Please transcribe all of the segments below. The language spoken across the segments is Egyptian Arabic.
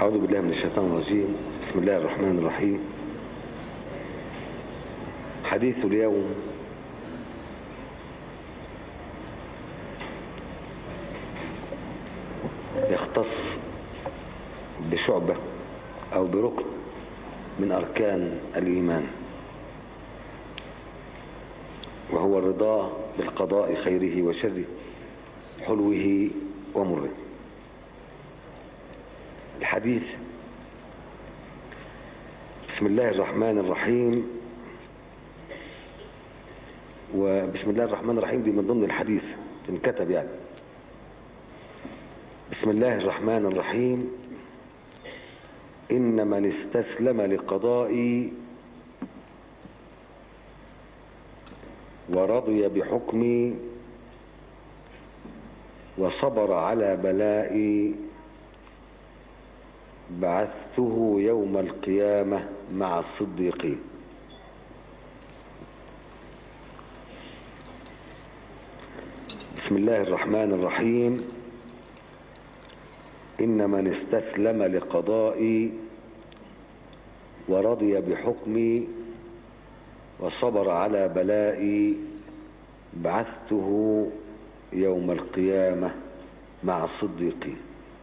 أعوذ بالله من الشيطان الرجيم بسم الله الرحمن الرحيم حديث اليوم يختص بشعبة أو بركن من أركان الإيمان وهو الرضا بالقضاء خيره وشره حلوه ومره الحديث بسم الله الرحمن الرحيم وبسم الله الرحمن الرحيم دي من ضمن الحديث تنكتب يعني بسم الله الرحمن الرحيم إن من استسلم لقضائي ورضي بحكمي وصبر على بلائي بعثته يوم القيامة مع الصديقين بسم الله الرحمن الرحيم إن من استسلم لقضائي ورضي بحكمي وصبر على بلائي بعثته يوم القيامة مع الصديقين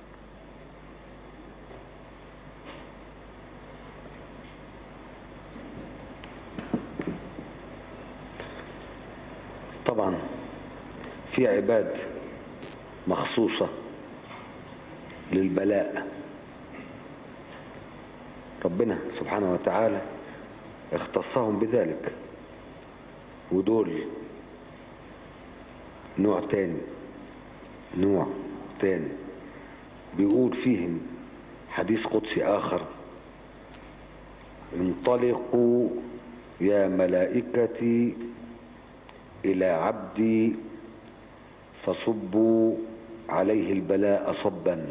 طبعا في عباد مخصوصة للبلاء ربنا سبحانه وتعالى اختصهم بذلك ودول نوع تاني نوع تاني بيقول فيهم حديث قدسي آخر انطلقوا يا ملائكتي إلى عبدي فصبوا عليه البلاء صبا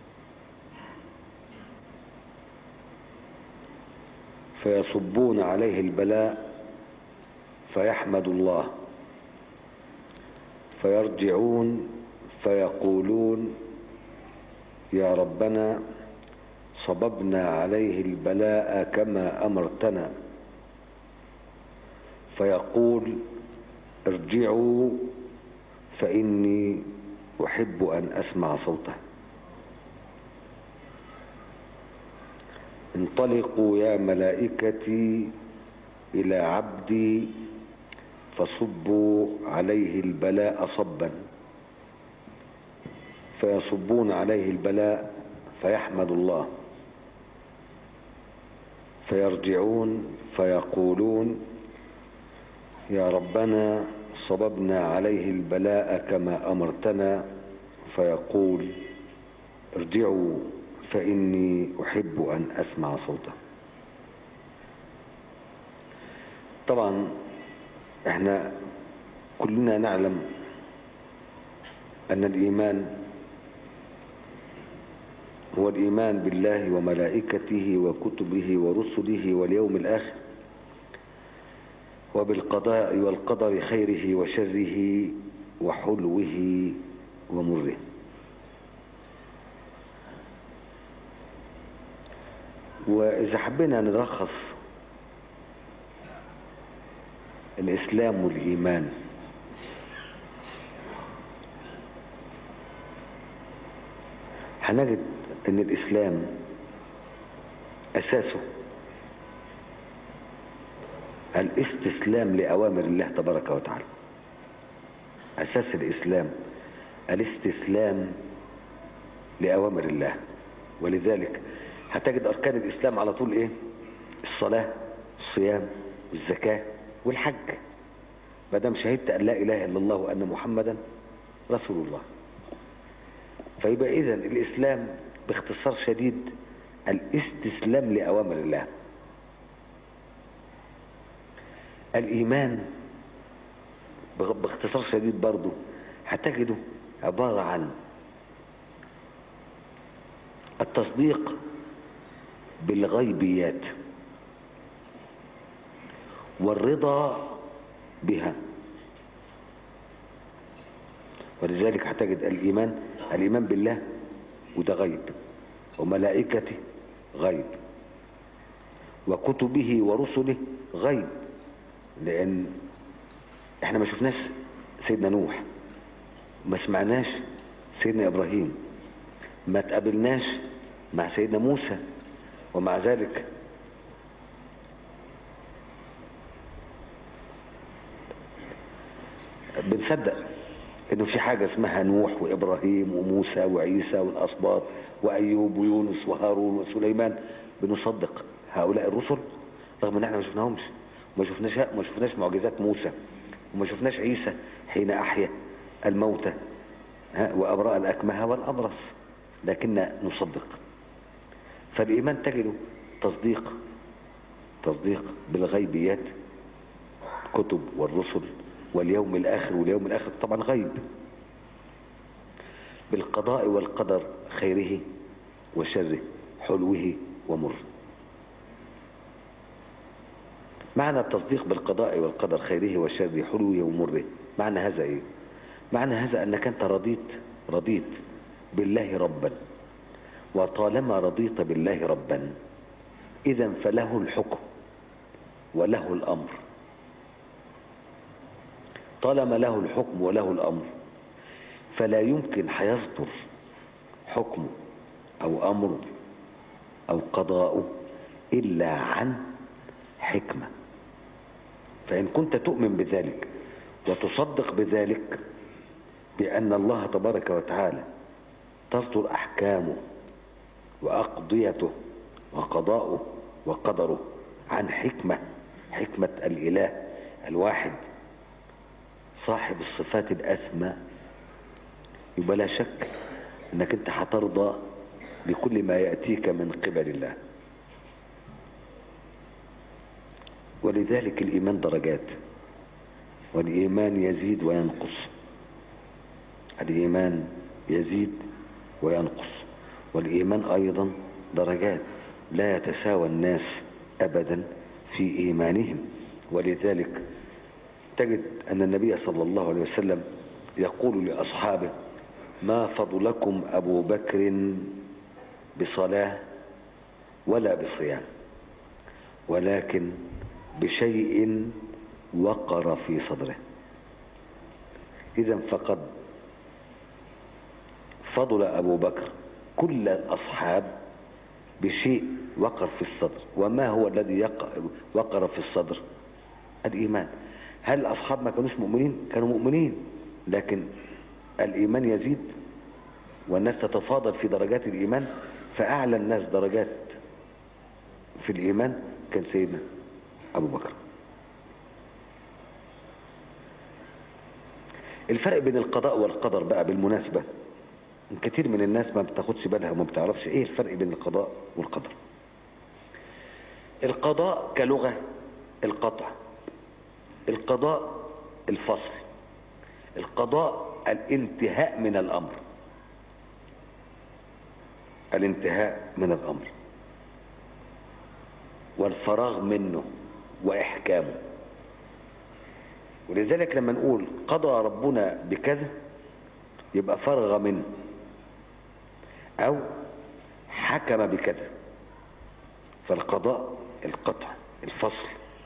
فيصبون عليه البلاء فيحمد الله فيرجعون فيقولون يا ربنا صببنا عليه البلاء كما أمرتنا فيقول ارجعوا فإني أحب أن أسمع صوته انطلقوا يا ملائكتي إلى عبدي فصبوا عليه البلاء صبا فيصبون عليه البلاء فيحمد الله فيرجعون فيقولون يا ربنا صببنا عليه البلاء كما أمرتنا فيقول ارجعوا فإني أحب أن أسمع صوته طبعا احنا كلنا نعلم أن الإيمان هو الإيمان بالله وملائكته وكتبه ورسله واليوم الآخر وبالقضاء والقدر خيره وشره وحلوه ومره وإذا حبينا نلخص الإسلام والإيمان هنجد أن الإسلام أساسه الاستسلام لأوامر الله تبارك وتعالى أساس الإسلام الاستسلام لأوامر الله ولذلك هتجد أركان الإسلام على طول إيه الصلاة الصيام والزكاة والحج ما دام شهدت أن لا إله إلا الله وأن محمدا رسول الله فيبقى إذا الإسلام باختصار شديد الاستسلام لأوامر الله الإيمان باختصار شديد برضو هتجده عبارة عن التصديق بالغيبيات والرضا بها ولذلك هتجد الإيمان الإيمان بالله وده غيب وملائكته غيب وكتبه ورسله غيب لان احنا ما شفناش سيدنا نوح ما سمعناش سيدنا ابراهيم ما تقابلناش مع سيدنا موسى ومع ذلك بنصدق انه في حاجة اسمها نوح وابراهيم وموسى وعيسى والاسباط وايوب ويونس وهارون وسليمان بنصدق هؤلاء الرسل رغم ان احنا ما شفناهمش وما شفناش ما شفناش معجزات موسى وما شفناش عيسى حين احيا الموتى وابرأ الاكمه والابرص لكن نصدق فالايمان تجده تصديق تصديق بالغيبيات كتب والرسل واليوم الآخر واليوم الآخر طبعا غيب بالقضاء والقدر خيره وشره حلوه ومره معنى التصديق بالقضاء والقدر خيره وشره حلوه ومره معنى هذا ايه معنى هذا انك انت رضيت رضيت بالله ربا وطالما رضيت بالله ربا اذا فله الحكم وله الامر طالما له الحكم وله الامر فلا يمكن هيصدر حكمه او امره او قضاؤه الا عن حكمه فان كنت تؤمن بذلك وتصدق بذلك بان الله تبارك وتعالى تصدر احكامه واقضيته وقضاؤه وقدره عن حكمه حكمه الاله الواحد صاحب الصفات الأسمى يبقى لا شك انك انت هترضى بكل ما يأتيك من قبل الله ولذلك الإيمان درجات والإيمان يزيد وينقص الإيمان يزيد وينقص والإيمان أيضا درجات لا يتساوى الناس أبدا في إيمانهم ولذلك تجد أن النبي صلى الله عليه وسلم يقول لأصحابه ما فضلكم أبو بكر بصلاة ولا بصيام ولكن بشيء وقر في صدره إذا فقد فضل أبو بكر كل الأصحاب بشيء وقر في الصدر وما هو الذي وقر في الصدر الإيمان هل الأصحاب ما كانوش مؤمنين كانوا مؤمنين لكن الإيمان يزيد والناس تتفاضل في درجات الإيمان فأعلى الناس درجات في الإيمان كان سيدنا أبو بكر الفرق بين القضاء والقدر بقى بالمناسبة كتير من الناس ما بتاخدش بالها وما بتعرفش ايه الفرق بين القضاء والقدر القضاء كلغة القطع القضاء الفصل القضاء الانتهاء من الامر الانتهاء من الامر والفراغ منه واحكامه ولذلك لما نقول قضى ربنا بكذا يبقى فرغ منه او حكم بكذا فالقضاء القطع الفصل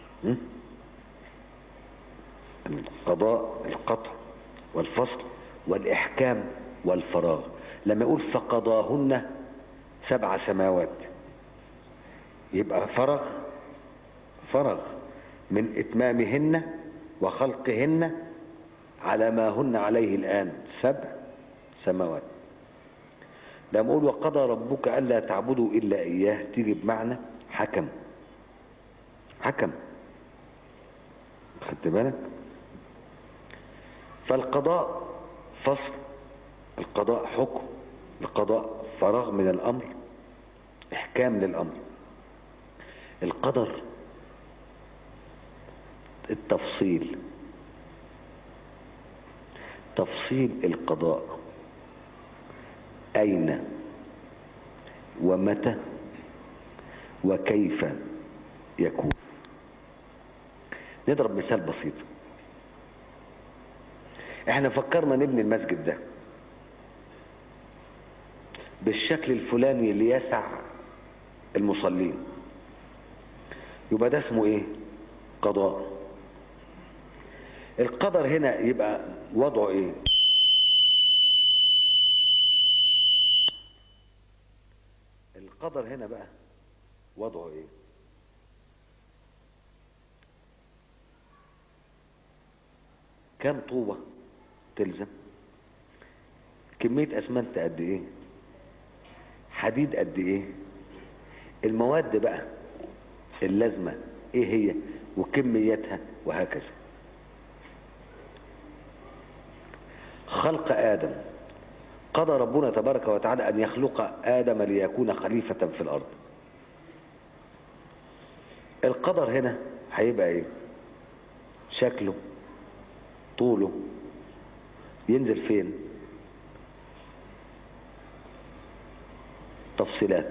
القضاء القطع والفصل والإحكام والفراغ لما يقول فقضاهن سبع سماوات يبقى فرغ فرغ من إتمامهن وخلقهن على ما هن عليه الآن سبع سماوات لما يقول وقضى ربك ألا تعبدوا إلا إياه تيجي بمعنى حكم حكم خدت بالك فالقضاء فصل القضاء حكم القضاء فراغ من الأمر إحكام للأمر القدر التفصيل تفصيل القضاء أين ومتى وكيف يكون نضرب مثال بسيط احنا فكرنا نبني المسجد ده بالشكل الفلاني اللي يسع المصلين يبقى ده اسمه ايه قضاء القدر هنا يبقى وضعه ايه القدر هنا بقى وضعه ايه كم طوبة تلزم كمية اسمنت قد ايه حديد قد ايه المواد بقى اللازمة ايه هي وكميتها وهكذا خلق آدم قضى ربنا تبارك وتعالى أن يخلق آدم ليكون خليفة في الأرض القدر هنا هيبقى ايه شكله طوله ينزل فين تفصيلات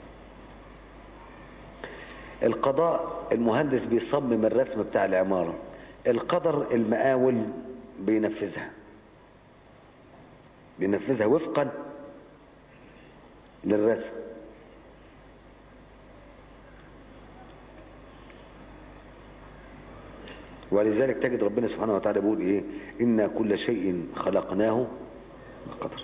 القضاء المهندس بيصمم الرسم بتاع العمارة القدر المقاول بينفذها بينفذها وفقا للرسم ولذلك تجد ربنا سبحانه وتعالى بيقول ايه إنا كل شيء خلقناه بقدر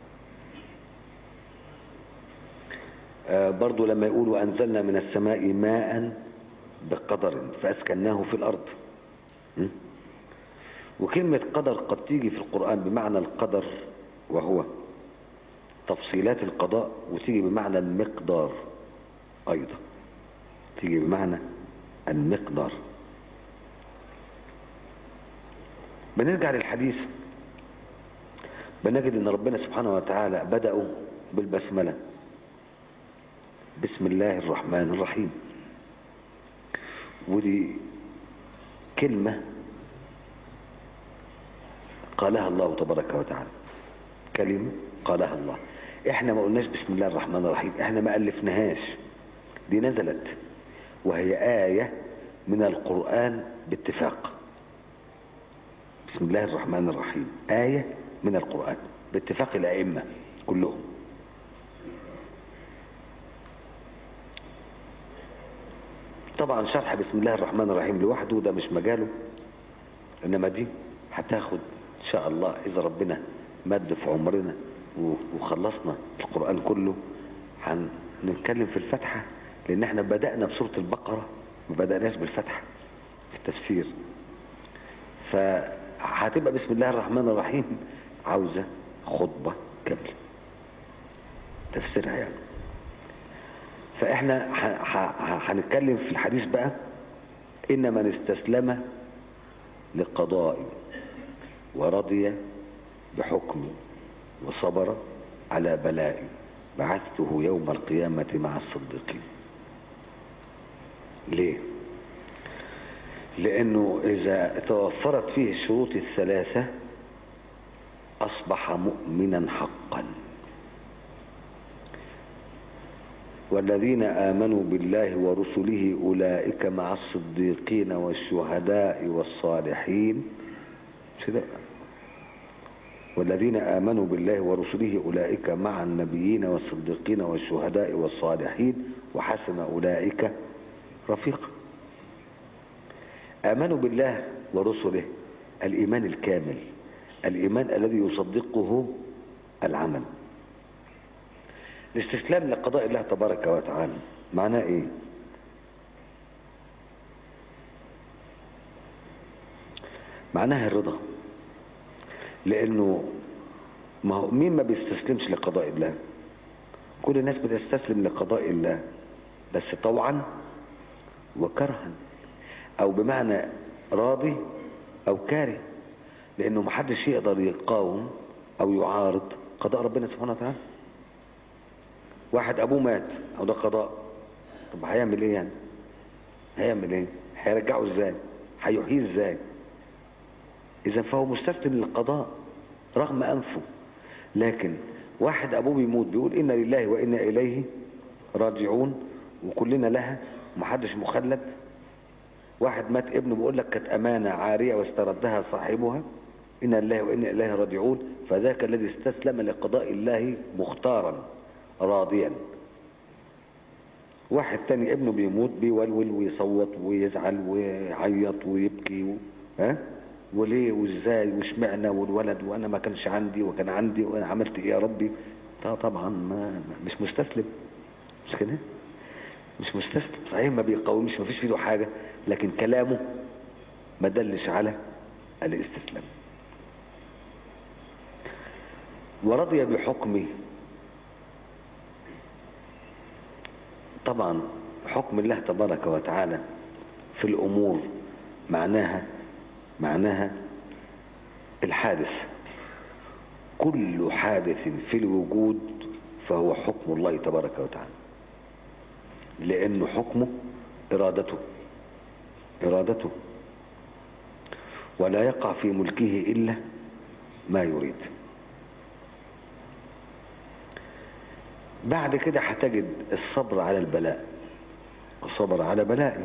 آه برضو لما يقولوا أنزلنا من السماء ماء بقدر فأسكناه في الأرض م? وكلمة قدر قد تيجي في القرآن بمعنى القدر وهو تفصيلات القضاء وتيجي بمعنى المقدار أيضا تيجي بمعنى المقدار بنرجع للحديث بنجد ان ربنا سبحانه وتعالى بدأوا بالبسملة بسم الله الرحمن الرحيم ودي كلمة قالها الله تبارك وتعالى كلمة قالها الله احنا ما قلناش بسم الله الرحمن الرحيم احنا ما ألفناهاش دي نزلت وهي آية من القرآن باتفاق بسم الله الرحمن الرحيم آية من القرآن باتفاق الأئمة كلهم طبعا شرح بسم الله الرحمن الرحيم لوحده ده مش مجاله إنما دي هتاخد إن شاء الله إذا ربنا مد في عمرنا وخلصنا القرآن كله هنتكلم في الفتحة لأن احنا بدأنا بسورة البقرة ما بدأناش بالفتحة في التفسير فهتبقى بسم الله الرحمن الرحيم عاوزة خطبة كاملة تفسيرها يعني فاحنا هنتكلم في الحديث بقى إن من استسلم لقضائي ورضي بحكمي وصبر على بلائي بعثته يوم القيامة مع الصديقين ليه لأنه إذا توفرت فيه الشروط الثلاثة أصبح مؤمنا حقا والذين آمنوا بالله ورسله أولئك مع الصديقين والشهداء والصالحين والذين آمنوا بالله ورسله أولئك مع النبيين والصديقين والشهداء والصالحين وحسن أولئك رفيقا آمنوا بالله ورسله الإيمان الكامل الإيمان الذي يصدقه العمل الاستسلام لقضاء الله تبارك وتعالى معناه ايه معناها الرضا لانه ما هو مين ما بيستسلمش لقضاء الله كل الناس بتستسلم لقضاء الله بس طوعا وكرها او بمعنى راضي او كاره لانه محدش يقدر يقاوم او يعارض قضاء ربنا سبحانه وتعالى واحد ابوه مات او ده قضاء طب هيعمل ايه يعني هيعمل ايه هيرجعه ازاي هيحييه ازاي اذا فهو مستسلم للقضاء رغم انفه لكن واحد ابوه بيموت بيقول انا لله وانا اليه راجعون وكلنا لها ومحدش مخلد واحد مات ابنه بيقول لك كانت امانه عاريه واستردها صاحبها انا لله وانا اليه راجعون فذاك الذي استسلم لقضاء الله مختارا راضيا واحد تاني ابنه بيموت بيولول ويصوت ويزعل ويعيط ويبكي و... ها وليه وازاي واشمعنى والولد وانا ما كانش عندي وكان عندي وانا عملت ايه يا ربي طبعا ما مش مستسلم مش كده مش مستسلم صحيح ما بيقاومش ما فيش في ايده حاجه لكن كلامه ما دلش على الاستسلام ورضي بحكمه طبعا حكم الله تبارك وتعالى في الأمور معناها معناها الحادث كل حادث في الوجود فهو حكم الله تبارك وتعالى لأنه حكمه إرادته إرادته ولا يقع في ملكه إلا ما يريد بعد كده هتجد الصبر على البلاء الصبر على بلائه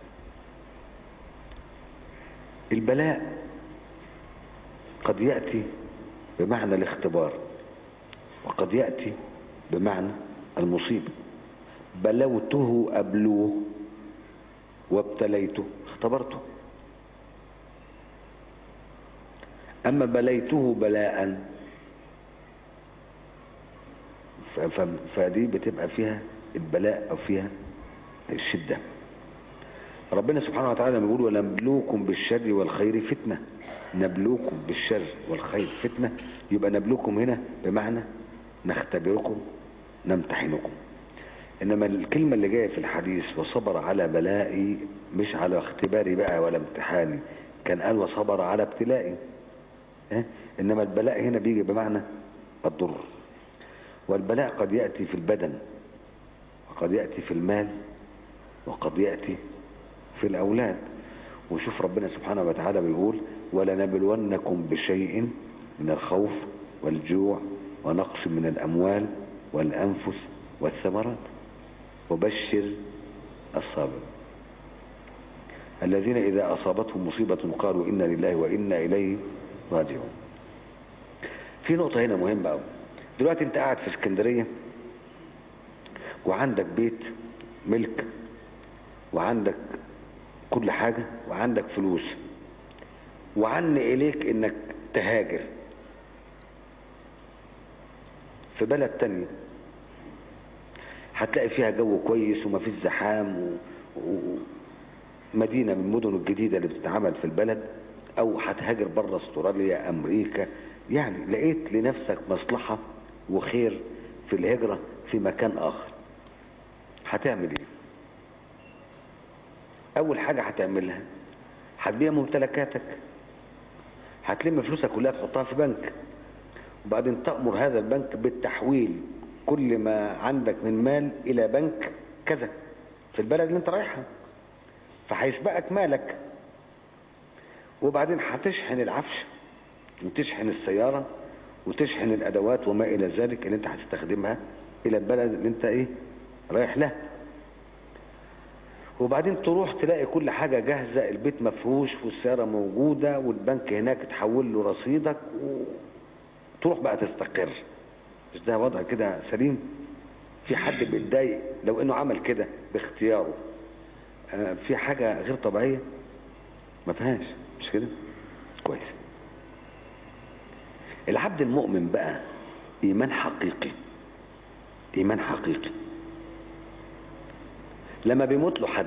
البلاء قد يأتي بمعنى الاختبار وقد يأتي بمعنى المصيبة بلوته أبلوه وابتليته اختبرته أما بليته بلاء فدي بتبقى فيها البلاء أو فيها الشدة ربنا سبحانه وتعالى بيقول ونبلوكم بالشر والخير فتنة نبلوكم بالشر والخير فتنة يبقى نبلوكم هنا بمعنى نختبركم نمتحنكم إنما الكلمة اللي جاية في الحديث وصبر على بلائي مش على اختباري بقى ولا امتحاني كان قال وصبر على ابتلائي اه؟ إنما البلاء هنا بيجي بمعنى الضر والبلاء قد يأتي في البدن وقد يأتي في المال وقد يأتي في الأولاد وشوف ربنا سبحانه وتعالى بيقول ولنبلونكم بشيء من الخوف والجوع ونقص من الأموال والأنفس والثمرات وبشر الصابر الذين إذا أصابتهم مصيبة قالوا إنا لله وإنا إليه راجعون في نقطة هنا مهمة أوي دلوقتي أنت قاعد في اسكندرية وعندك بيت ملك وعندك كل حاجة وعندك فلوس وعن إليك إنك تهاجر في بلد تانية هتلاقي فيها جو كويس وما فيش زحام ومدينة من المدن الجديدة اللي بتتعمل في البلد أو هتهاجر بره استراليا أمريكا يعني لقيت لنفسك مصلحة وخير في الهجرة في مكان آخر هتعمل ايه اول حاجة هتعملها هتبيع ممتلكاتك هتلم فلوسك كلها تحطها في بنك وبعدين تأمر هذا البنك بالتحويل كل ما عندك من مال الى بنك كذا في البلد اللي انت رايحها فهيسبقك مالك وبعدين هتشحن العفش وتشحن السيارة وتشحن الادوات وما الى ذلك اللي انت هتستخدمها الى البلد اللي انت ايه رايح له وبعدين تروح تلاقي كل حاجة جاهزة البيت مفهوش والسيارة موجودة والبنك هناك تحول له رصيدك وتروح بقى تستقر مش ده وضع كده سليم في حد بيتضايق لو انه عمل كده باختياره في حاجة غير طبيعية ما فيهاش مش كده كويس العبد المؤمن بقى ايمان حقيقي ايمان حقيقي لما بيموت له حد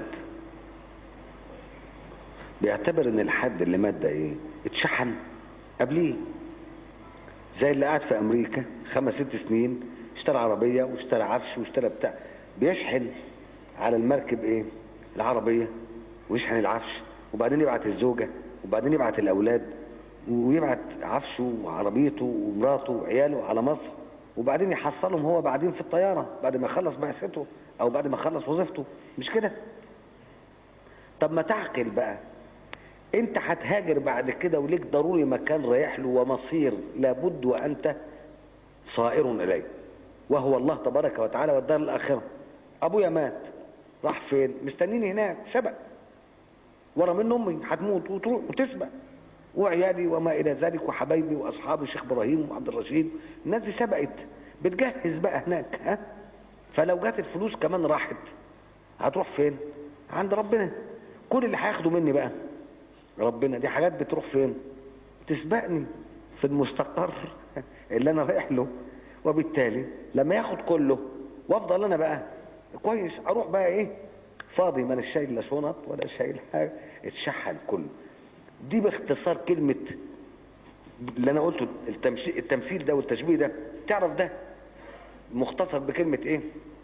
بيعتبر ان الحد اللي مات ده ايه اتشحن قبليه زي اللي قاعد في امريكا خمس ست سنين اشترى عربية واشترى عفش واشترى بتاع بيشحن على المركب ايه العربية ويشحن العفش وبعدين يبعت الزوجة وبعدين يبعت الاولاد ويبعت عفشه وعربيته ومراته وعياله على مصر وبعدين يحصلهم هو بعدين في الطيارة بعد ما يخلص بعثته او بعد ما يخلص وظيفته مش كده طب ما تعقل بقى انت هتهاجر بعد كده وليك ضروري مكان رايح له ومصير لابد وانت صائر اليه وهو الله تبارك وتعالى والدار الاخره ابويا مات راح فين مستنيني هناك سبق ورا من امي هتموت وتروح وتسبق وعيالي وما الى ذلك وحبايبي واصحابي الشيخ ابراهيم وعبد الرشيد الناس دي سبقت بتجهز بقى هناك ها فلو جات الفلوس كمان راحت هتروح فين عند ربنا كل اللي هياخده مني بقى ربنا دي حاجات بتروح فين تسبقني في المستقر اللي انا رايح له وبالتالي لما ياخد كله وافضل انا بقى كويس اروح بقى ايه فاضي ما انا شايل لا شنط ولا شايل حاجه اتشحن كله دي باختصار كلمه اللي انا قلته التمثيل, التمثيل ده والتشبيه ده تعرف ده مختصر بكلمه ايه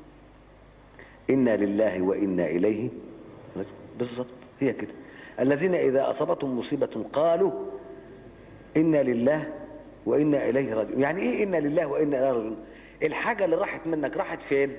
انا لله وانا اليه بالظبط هي كده الذين اذا اصابتهم مصيبه قالوا انا لله وانا اليه راجعون يعني ايه انا لله وانا اليه راجعون الحاجه اللي راحت منك راحت فين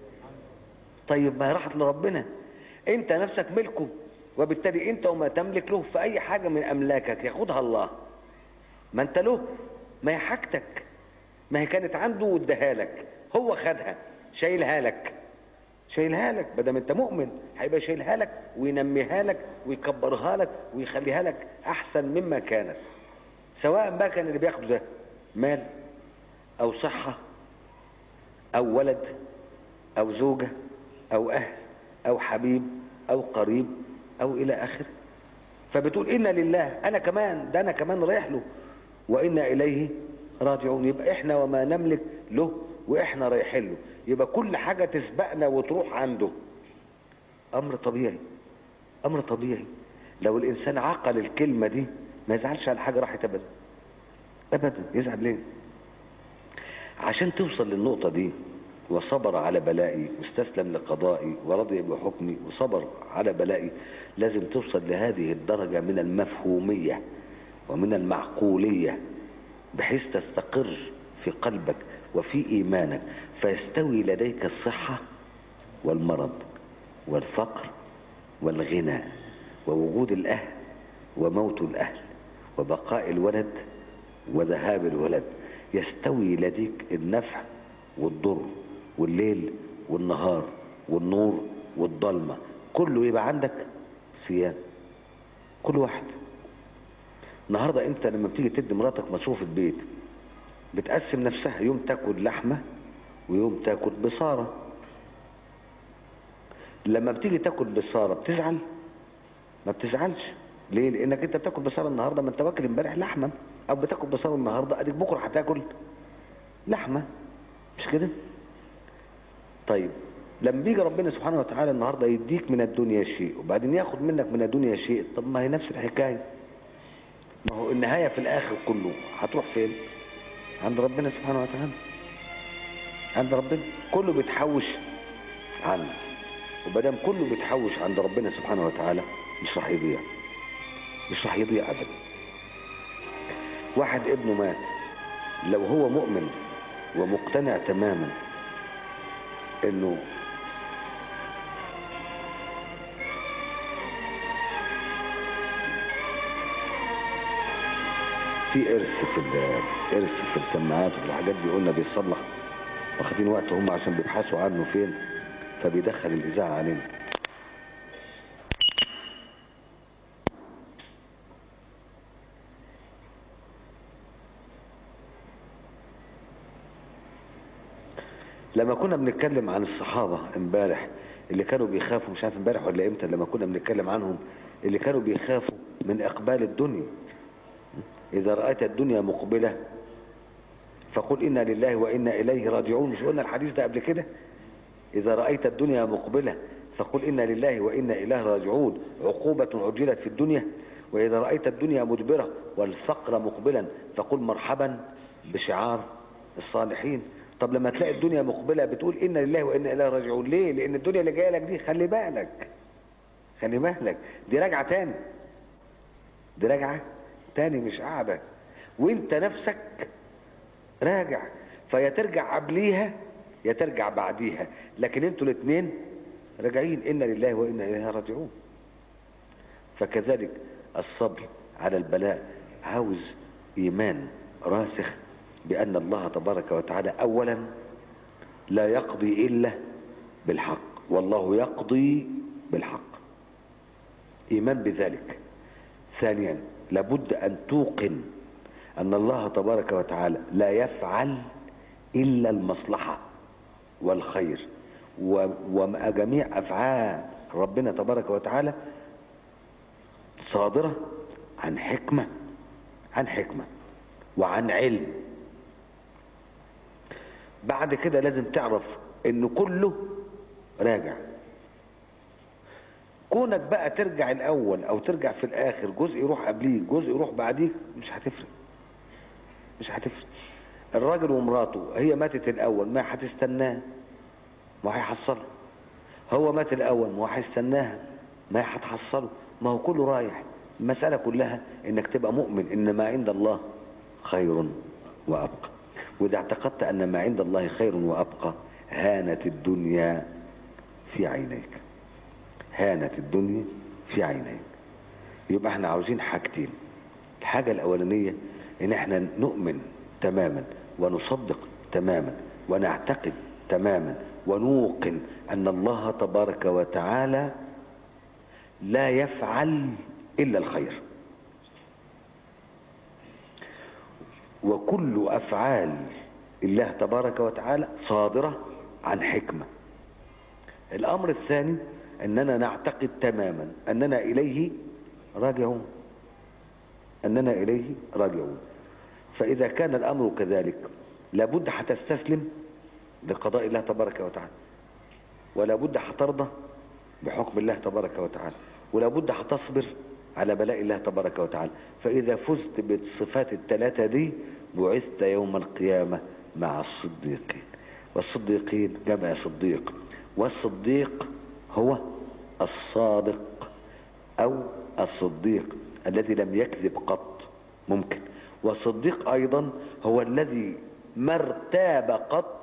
طيب ما هي راحت لربنا انت نفسك ملكه وبالتالي انت وما تملك له في اي حاجه من املاكك ياخدها الله ما انت له ما هي حاجتك ما هي كانت عنده واداها لك هو خدها شايلها لك شايلها لك بدل انت مؤمن هيبقى شايلها لك وينميها لك ويكبرها لك ويخليها لك احسن مما كانت سواء بقى كان اللي بياخده ده مال او صحة او ولد او زوجة او اهل او حبيب او قريب او الى اخره فبتقول انا لله انا كمان ده انا كمان رايح له وانا اليه راجعون يبقى احنا وما نملك له واحنا رايحين له يبقى كل حاجة تسبقنا وتروح عنده امر طبيعي امر طبيعي لو الانسان عقل الكلمة دي ما يزعلش على حاجة راحت ابدا ابدا يزعل ليه عشان توصل للنقطة دي وصبر على بلائي واستسلم لقضائي ورضي بحكمي وصبر على بلائي لازم توصل لهذه الدرجة من المفهومية ومن المعقولية بحيث تستقر في قلبك وفي إيمانك فيستوي لديك الصحة والمرض والفقر والغنى ووجود الأهل وموت الأهل وبقاء الولد وذهاب الولد يستوي لديك النفع والضر والليل والنهار والنور والضلمة كله يبقى عندك صيام كل واحد النهاردة انت لما بتيجي تدي مراتك مصروف البيت بتقسم نفسها يوم تاكل لحمة ويوم تاكل بصارة لما بتيجي تاكل بصارة بتزعل ما بتزعلش ليه لانك انت بتاكل بصارة النهاردة ما انت واكل امبارح لحمة او بتاكل بصارة النهاردة اديك بكرة هتاكل لحمة مش كده طيب لما بيجي ربنا سبحانه وتعالى النهاردة يديك من الدنيا شيء وبعدين ياخد منك من الدنيا شيء طب ما هي نفس الحكاية ما هو النهاية في الاخر كله هتروح فين عند ربنا سبحانه وتعالى عند ربنا كله بيتحوش عنه وبدام كله بيتحوش عند ربنا سبحانه وتعالى مش راح يضيع مش راح يضيع ابدا واحد ابنه مات لو هو مؤمن ومقتنع تماما انه في ارث في ارث في السماعات وفي الحاجات دي قلنا بيصلح واخدين وقت هم عشان بيبحثوا عنه فين فبيدخل الاذاعه علينا لما كنا بنتكلم عن الصحابة امبارح اللي كانوا بيخافوا مش عارف امبارح ولا امتى لما كنا بنتكلم عنهم اللي كانوا بيخافوا من اقبال الدنيا اذا رأيت الدنيا مقبلة فقل انا لله وانا اليه راجعون مش قلنا الحديث ده قبل كده اذا رأيت الدنيا مقبلة فقل انا لله وانا اليه راجعون عقوبة عجلت في الدنيا واذا رأيت الدنيا مدبرة والفقر مقبلا فقل مرحبا بشعار الصالحين طب لما تلاقي الدنيا مقبلة بتقول إنا لله وإنا إليه راجعون ليه لأن الدنيا اللي جاية لك دي خلي بالك خلي بالك دي راجعة تاني دي راجعة تاني مش قاعدة وانت نفسك راجع فيا ترجع قبليها يا ترجع بعديها لكن انتوا الاثنين راجعين إنا لله وإنا إليه راجعون فكذلك الصبر على البلاء عاوز إيمان راسخ بأن الله تبارك وتعالى أولا لا يقضي إلا بالحق والله يقضي بالحق إيمان بذلك ثانيا لابد أن توقن أن الله تبارك وتعالى لا يفعل إلا المصلحة والخير وجميع أفعال ربنا تبارك وتعالى صادرة عن حكمة عن حكمة وعن علم بعد كده لازم تعرف ان كله راجع كونك بقى ترجع الاول او ترجع في الاخر جزء يروح قبليه جزء يروح بعديه مش هتفرق مش هتفرق الراجل ومراته هي ماتت الاول ما هتستناه ما هيحصلها هو مات الاول ما هيستناها ما هتحصله ما هو كله رايح المسألة كلها انك تبقى مؤمن ان ما عند الله خير وابقى واذا اعتقدت ان ما عند الله خير وابقى هانت الدنيا في عينيك هانت الدنيا في عينيك يبقى احنا عاوزين حاجتين الحاجة الاولانية ان احنا نؤمن تماما ونصدق تماما ونعتقد تماما ونوقن ان الله تبارك وتعالى لا يفعل الا الخير وكل افعال الله تبارك وتعالى صادرة عن حكمة الامر الثاني اننا نعتقد تماما اننا اليه راجعون اننا اليه راجعون فاذا كان الامر كذلك لابد هتستسلم لقضاء الله تبارك وتعالى ولا بد هترضى بحكم الله تبارك وتعالى ولا بد هتصبر على بلاء الله تبارك وتعالى فإذا فزت بالصفات الثلاثة دي بعثت يوم القيامة مع الصديقين والصديقين جمع صديق والصديق هو الصادق أو الصديق الذي لم يكذب قط ممكن والصديق أيضا هو الذي ما ارتاب قط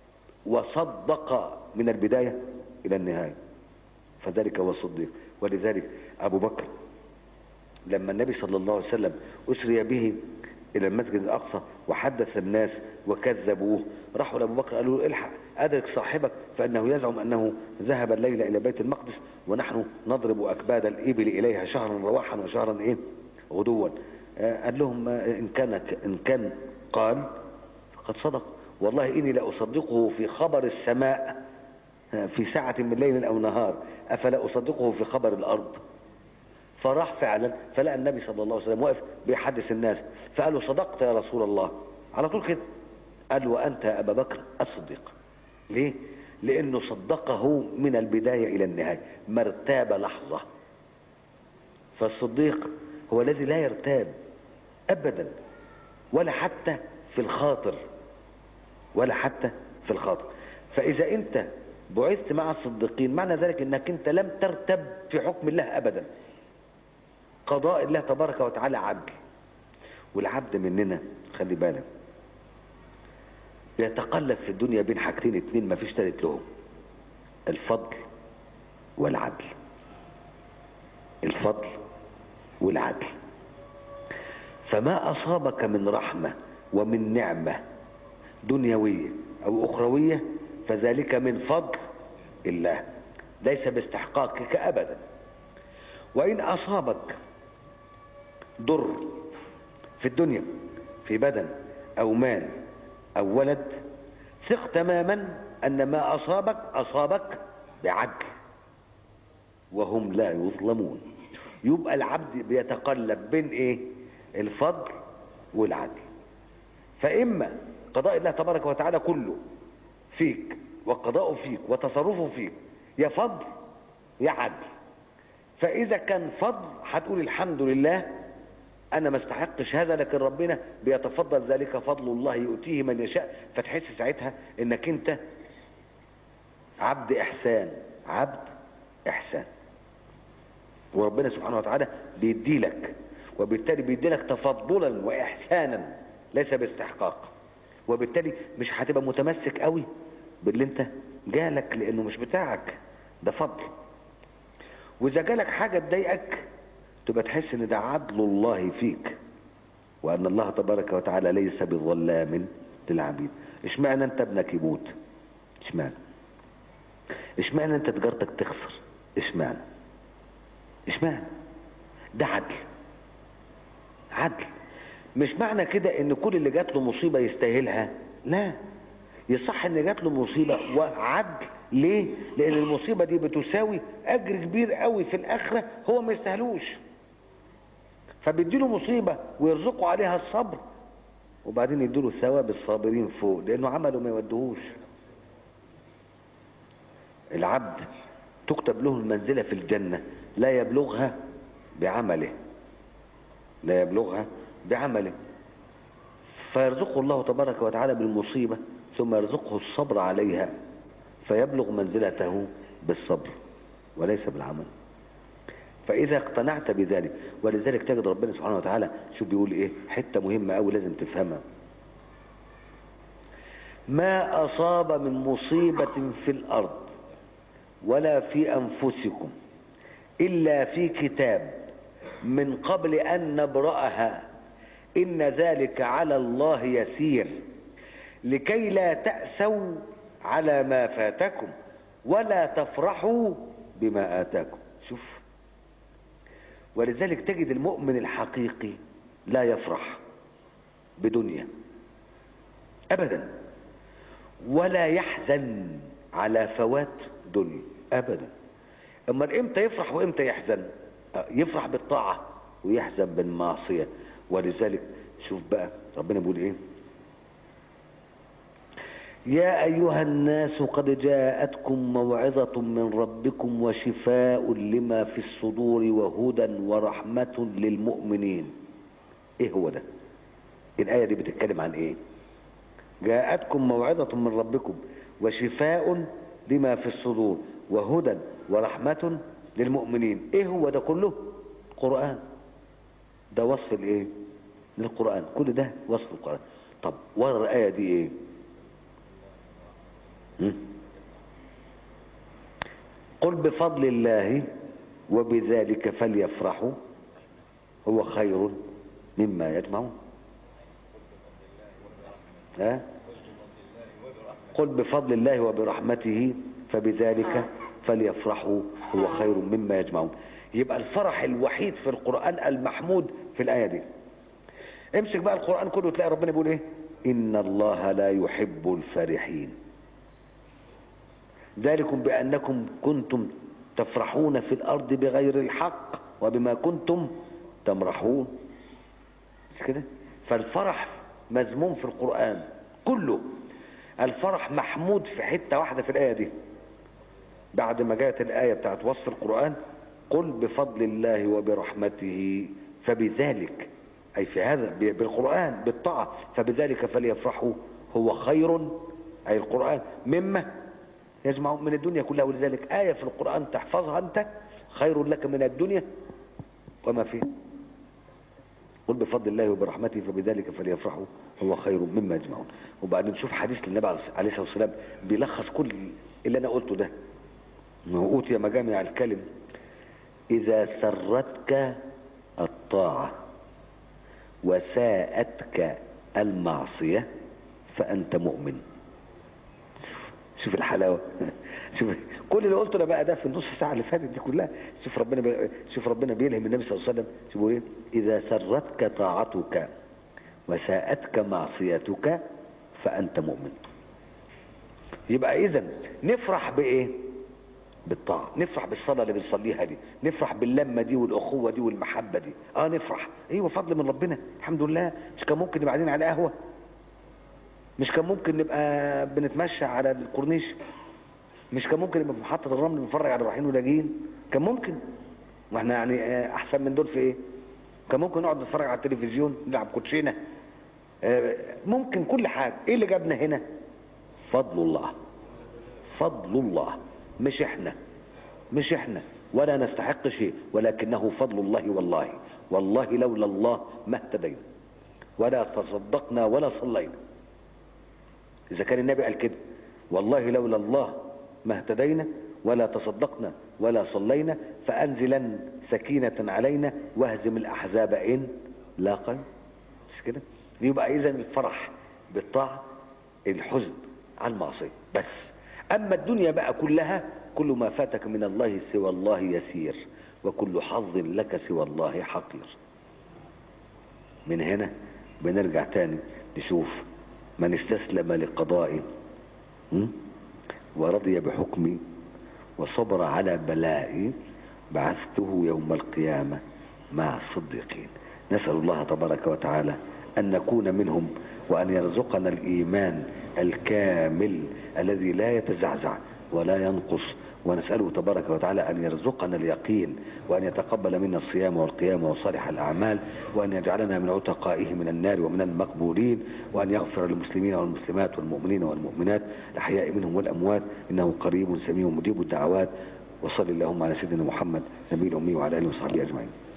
وصدق من البداية إلى النهاية فذلك هو الصديق ولذلك أبو بكر لما النبي صلى الله عليه وسلم أسري به إلى المسجد الأقصى وحدث الناس وكذبوه راحوا لأبو بكر قالوا له الحق أدرك صاحبك فإنه يزعم أنه ذهب الليلة إلى بيت المقدس ونحن نضرب أكباد الإبل إليها شهرا رواحا وشهرا إيه غدوا آه قال لهم إن كان إن كان قال فقد صدق والله إني لأصدقه في خبر السماء في ساعة من ليل أو نهار أفلا أصدقه في خبر الأرض فراح فعلا فلقى النبي صلى الله عليه وسلم واقف بيحدث الناس فقال له صدقت يا رسول الله على طول كده قال له أنت يا أبا بكر الصديق ليه؟ لأنه صدقه من البداية إلى النهاية ما ارتاب لحظة فالصديق هو الذي لا يرتاب أبدا ولا حتى في الخاطر ولا حتى في الخاطر فإذا أنت بعثت مع الصديقين معنى ذلك أنك أنت لم ترتب في حكم الله أبدا قضاء الله تبارك وتعالى عدل والعبد مننا خلي بالك يتقلب في الدنيا بين حاجتين اتنين ما فيش تالت لهم الفضل والعدل الفضل والعدل فما أصابك من رحمة ومن نعمة دنيوية أو أخروية فذلك من فضل الله ليس باستحقاقك أبدا وإن أصابك ضر في الدنيا في بدن أو مال أو ولد ثق تماما أن ما أصابك أصابك بعدل وهم لا يظلمون يبقى العبد بيتقلب بين ايه الفضل والعدل فإما قضاء الله تبارك وتعالى كله فيك وقضاءه فيك وتصرفه فيك يا فضل يا عدل فإذا كان فضل هتقول الحمد لله أنا ما استحقش هذا لكن ربنا بيتفضل ذلك فضل الله يؤتيه من يشاء فتحس ساعتها إنك أنت عبد إحسان عبد إحسان وربنا سبحانه وتعالى بيدي لك وبالتالي بيدي لك تفضلا وإحسانا ليس باستحقاق وبالتالي مش هتبقى متمسك قوي باللي انت جالك لانه مش بتاعك ده فضل واذا جالك حاجة تضايقك تبقى تحس ان ده عدل الله فيك وان الله تبارك وتعالى ليس بظلام للعبيد اشمعنى انت ابنك يموت اشمعنى اشمعنى انت تجارتك تخسر اشمعنى اشمعنى ده عدل عدل مش معنى كده ان كل اللي جات له مصيبة يستاهلها لا يصح ان جات له مصيبه وعدل ليه لان المصيبه دي بتساوي اجر كبير قوي في الاخره هو ما يستاهلوش فبيديله مصيبه ويرزقه عليها الصبر وبعدين يديله ثواب الصابرين فوق لانه عمله ما يودهوش العبد تكتب له المنزله في الجنه لا يبلغها بعمله لا يبلغها بعمله فيرزقه الله تبارك وتعالى بالمصيبة ثم يرزقه الصبر عليها فيبلغ منزلته بالصبر وليس بالعمل فإذا اقتنعت بذلك ولذلك تجد ربنا سبحانه وتعالى شو بيقول إيه حتة مهمة أوي لازم تفهمها ما أصاب من مصيبة في الأرض ولا في أنفسكم إلا في كتاب من قبل أن نبرأها إن ذلك على الله يسير لكي لا تأسوا على ما فاتكم ولا تفرحوا بما آتاكم شوف ولذلك تجد المؤمن الحقيقي لا يفرح بدنيا أبدا ولا يحزن على فوات دنيا أبدا أما إمتى يفرح وإمتى يحزن يفرح بالطاعة ويحزن بالمعصية ولذلك شوف بقى ربنا بيقول ايه يا ايها الناس قد جاءتكم موعظة من ربكم وشفاء لما في الصدور وهدى ورحمة للمؤمنين ايه هو ده الاية دي بتتكلم عن ايه جاءتكم موعظة من ربكم وشفاء لما في الصدور وهدى ورحمة للمؤمنين ايه هو ده كله قرآن ده وصف الايه للقرآن كل ده وصف القرآن طب ورا الآية دي ايه هم؟ قل بفضل الله وبذلك فليفرحوا هو خير مما يجمعون ها قل بفضل الله وبرحمته فبذلك فليفرحوا هو خير مما يجمعون يبقى الفرح الوحيد في القرآن المحمود في الآية دي امسك بقى القرآن كله تلاقي ربنا بيقول ايه إن الله لا يحب الفرحين ذلكم بأنكم كنتم تفرحون في الأرض بغير الحق وبما كنتم تمرحون مش كده فالفرح مذموم في القرآن كله الفرح محمود في حتة واحدة في الآية دي بعد ما جاءت الآية بتاعت وصف القرآن قل بفضل الله وبرحمته فبذلك أي في هذا بالقرآن بالطاعة فبذلك فليفرحوا هو خير أي القرآن مما يجمع من الدنيا كلها ولذلك آية في القرآن تحفظها أنت خير لك من الدنيا وما فيه قل بفضل الله وبرحمته فبذلك فليفرحوا هو خير مما يجمعون وبعدين نشوف حديث للنبي عليه الصلاة والسلام بيلخص كل اللي أنا قلته ده ما هو أوتي مجامع الكلم إذا سرتك الطاعة وساءتك المعصية فأنت مؤمن شوف الحلاوة شوف كل اللي قلته انا بقى ده في النص ساعة اللي فاتت دي كلها شوف ربنا بي... شوف ربنا بيلهم النبي صلى الله عليه وسلم شوفوا ايه إذا سرتك طاعتك وساءتك معصيتك فأنت مؤمن يبقى إذا نفرح بإيه بالطاعة نفرح بالصلاة اللي بنصليها دي نفرح باللمة دي والأخوة دي والمحبة دي اه نفرح ايوه فضل من ربنا الحمد لله مش كان ممكن نبقى قاعدين على قهوة مش كان ممكن نبقى بنتمشى على الكورنيش مش كان ممكن نبقى في محطة الرمل بنتفرج على الرايحين واللاجئين كان ممكن واحنا يعني احسن من دول في ايه كان ممكن نقعد نتفرج على التلفزيون نلعب كوتشينة ممكن كل حاجة ايه اللي جابنا هنا فضل الله فضل الله مش احنا مش احنا ولا نستحق شيء ولكنه فضل الله والله والله لولا الله ما اهتدينا ولا تصدقنا ولا صلينا اذا كان النبي قال كده والله لولا الله ما اهتدينا ولا تصدقنا ولا صلينا فانزلا سكينة علينا واهزم الاحزاب ان لاقا مش كده يبقى اذا الفرح بالطاعة الحزن على المعصية بس أما الدنيا بقى كلها كل ما فاتك من الله سوى الله يسير وكل حظ لك سوى الله حقير من هنا بنرجع تاني نشوف من استسلم لقضاء م? ورضي بحكمي وصبر على بلائي بعثته يوم القيامة مع الصديقين نسأل الله تبارك وتعالى أن نكون منهم وأن يرزقنا الإيمان الكامل الذي لا يتزعزع ولا ينقص ونسأله تبارك وتعالى أن يرزقنا اليقين وأن يتقبل منا الصيام والقيام وصالح الأعمال وأن يجعلنا من عتقائه من النار ومن المقبولين وأن يغفر للمسلمين والمسلمات والمؤمنين والمؤمنات الأحياء منهم والأموات إنه قريب سميع مجيب الدعوات وصل اللهم على سيدنا محمد نبي الأمي وعلى آله وصحبه أجمعين